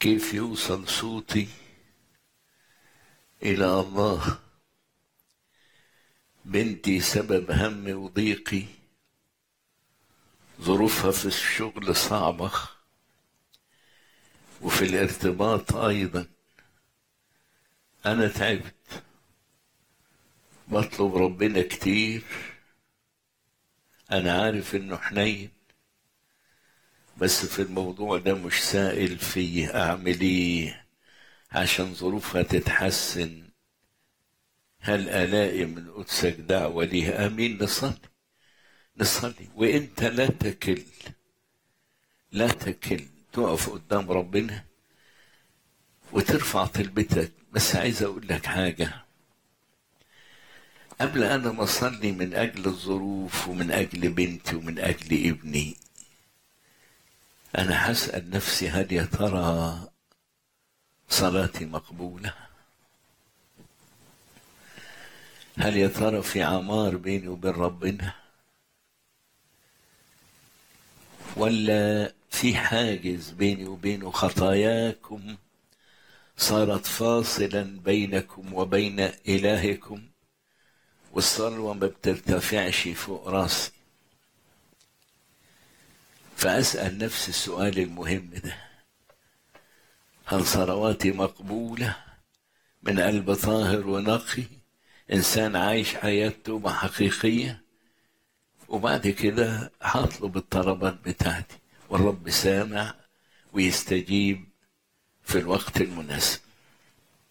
كيف يوصل صوتي إلى الله بنتي سبب همي وضيقي ظروفها في الشغل صعبة وفي الارتباط أيضا أنا تعبت بطلب ربنا كتير أنا عارف إنه حنين بس في الموضوع ده مش سائل فيه أعمل إيه عشان ظروفها تتحسن هل ألاقي من قدسك دعوة ليها أمين نصلي نصلي وإنت لا تكل لا تكل تقف قدام ربنا وترفع طلبتك بس عايز أقول لك حاجة قبل أنا ما أصلي من أجل الظروف ومن أجل بنتي ومن أجل ابني أنا هسأل نفسي هل يا ترى صلاتي مقبولة هل يا ترى في عمار بيني وبين ربنا ولا في حاجز بيني وبينه خطاياكم صارت فاصلا بينكم وبين إلهكم والثروة ما بترتفعش فوق راسي فأسأل نفسي السؤال المهم ده هل ثرواتي مقبولة من قلب طاهر ونقي إنسان عايش حياة توبة حقيقية وبعد كده هطلب الطلبات بتاعتي والرب سامع ويستجيب في الوقت المناسب